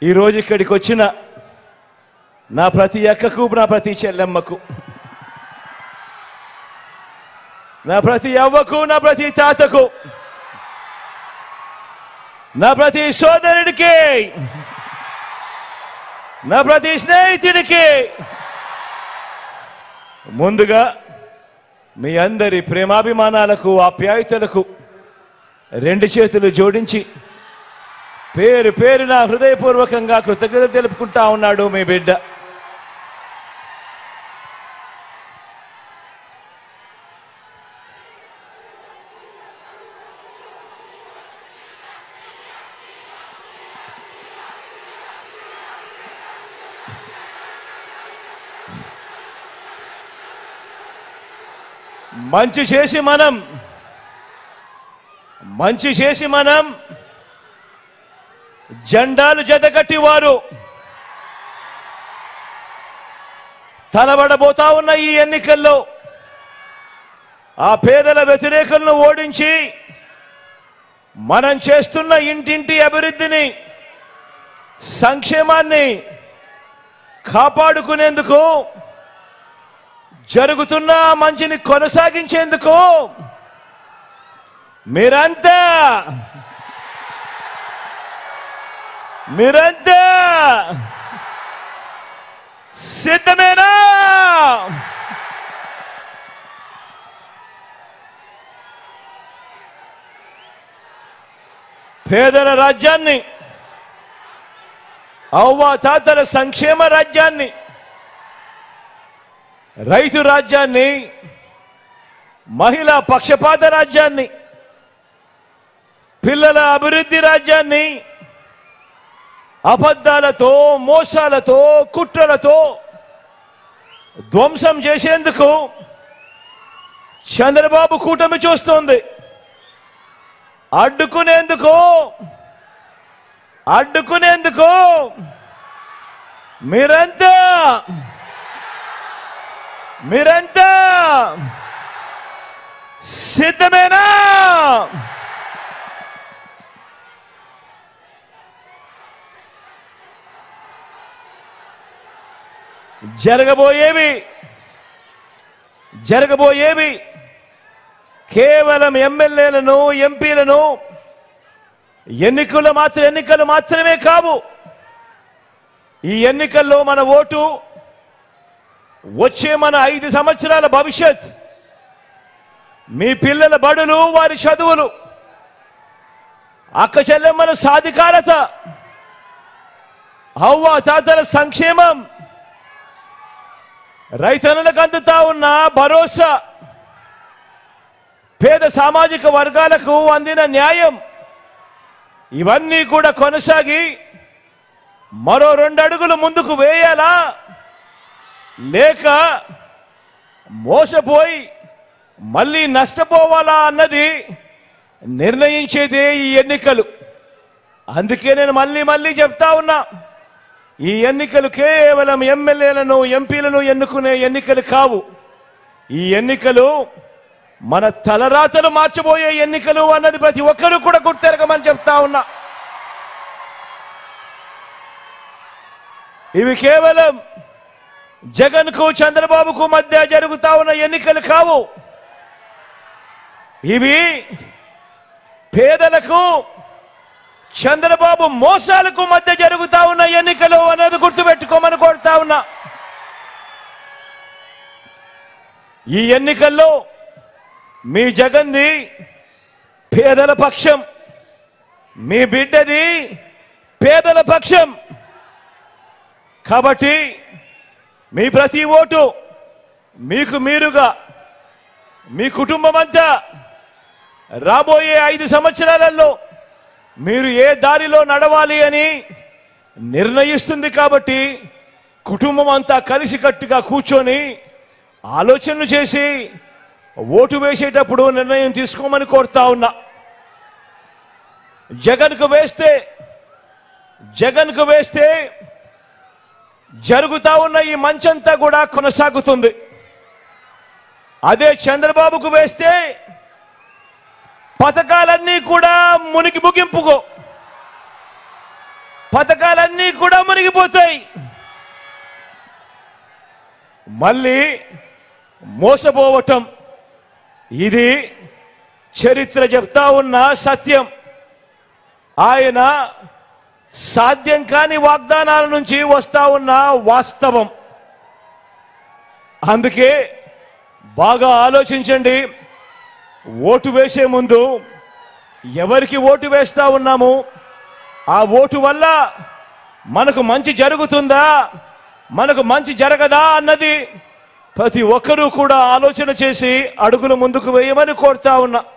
ఈరోజు ఇక్కడికి వచ్చిన నా ప్రతి అక్కకు నా ప్రతి చెల్లెమ్మకు నా ప్రతి అవ్వకు నా ప్రతి తాతకు నా ప్రతి సోదరుడికి నా ప్రతి స్నేహితుడికి ముందుగా మీ అందరి ప్రేమాభిమానాలకు ఆప్యాయతలకు రెండు చేతులు జోడించి పేరు పేరు నా హృదయపూర్వకంగా కృతజ్ఞత తెలుపుకుంటా ఉన్నాడు మీ బిడ్డ మంచి చేసి మనం మంచి చేసి మనం జెండాలు జతకట్టి వారు తలబడబోతా ఉన్న ఈ ఎన్నికల్లో ఆ పేదల వ్యతిరేకులను ఓడించి మనం చేస్తున్న ఇంటింటి అభివృద్ధిని సంక్షేమాన్ని కాపాడుకునేందుకు జరుగుతున్న ఆ మంచిని కొనసాగించేందుకు మీరంతా మీరంతా సిద్ధమేనా పేదల రాజ్యాన్ని అవ్వ తాతల సంక్షేమ రాజ్యాన్ని రైతు రాజ్యాన్ని మహిళా పక్షపాత రాజ్యాన్ని పిల్లల అభివృద్ధి రాజ్యాన్ని అబద్ధాలతో మోసాలతో కుట్రలతో ధ్వంసం చేసేందుకు చంద్రబాబు కూటమి చూస్తోంది అడ్డుకునేందుకు అడ్డుకునేందుకు మీరంతా మీరంతా సిద్ధమేనా జరగబోయేవి జరగబోయేవి కేవలం ఎమ్మెల్యేలను ఎంపీలను ఎన్నికలు మాత్రం ఎన్నికలు మాత్రమే కావు ఈ ఎన్నికల్లో మన ఓటు వచ్చే మన ఐదు సంవత్సరాల భవిష్యత్ మీ పిల్లల బడులు వారి చదువులు అక్క చెల్లెమ్మల సాధికారత అవ్వ తాతల సంక్షేమం రైతన్నులకు అందుతా ఉన్న భరోసా పేద సామాజిక వర్గాలకు అందిన న్యాయం ఇవన్నీ కూడా కొనసాగి మరో రెండు అడుగులు ముందుకు వేయాలా లేక మోసపోయి మళ్ళీ నష్టపోవాలా అన్నది నిర్ణయించేదే ఈ ఎన్నికలు అందుకే నేను మళ్ళీ మళ్ళీ చెప్తా ఉన్నా ఈ ఎన్నికలు కేవలం ఎమ్మెల్యేలను ఎంపీలను ఎన్నుకునే ఎన్నికలు కావు ఈ ఎన్నికలు మన తలరాతలు మార్చబోయే ఎన్నికలు అన్నది ప్రతి ఒక్కరూ కూడా గుర్తెరగమని చెప్తా ఉన్నా ఇవి కేవలం జగన్కు చంద్రబాబుకు మధ్య జరుగుతా ఉన్న ఎన్నికలు కావు ఇవి పేదలకు చంద్రబాబు మోసాలకు మధ్య జరుగుతా ఉన్న ఎన్నికలు అనేది గుర్తుపెట్టుకోమని కోరుతా ఉన్నా ఈ ఎన్నికల్లో మీ జగన్ది పేదల పక్షం మీ బిడ్డది పేదల పక్షం కాబట్టి మీ ప్రతి ఓటు మీకు మీరుగా మీ కుటుంబం అంతా రాబోయే ఐదు సంవత్సరాలలో మీరు ఏ దారిలో నడవాలి అని నిర్ణయిస్తుంది కాబట్టి కుటుంబం అంతా కలిసికట్టుగా కూర్చొని ఆలోచనలు చేసి ఓటు వేసేటప్పుడు నిర్ణయం తీసుకోమని కోరుతా ఉన్నా జగన్కు వేస్తే జగన్కు వేస్తే జరుగుతా ఉన్న ఈ మంచంతా కూడా కొనసాగుతుంది అదే చంద్రబాబుకు వేస్తే పథకాలన్నీ కూడా మునికి ముగింపుకో పథకాలన్నీ కూడా మునిగిపోతాయి మళ్ళీ మోసపోవటం ఇది చరిత్ర చెప్తా ఉన్న సత్యం ఆయన సాధ్యం కాని వాగ్దానాల నుంచి వస్తా ఉన్న వాస్తవం అందుకే బాగా ఆలోచించండి ఓటు వేసే ముందు ఎవరికి ఓటు వేస్తా ఉన్నాము ఆ ఓటు వల్ల మనకు మంచి జరుగుతుందా మనకు మంచి జరగదా అన్నది ప్రతి ఒక్కరూ కూడా ఆలోచన చేసి అడుగులు ముందుకు వేయమని కోరుతా ఉన్నా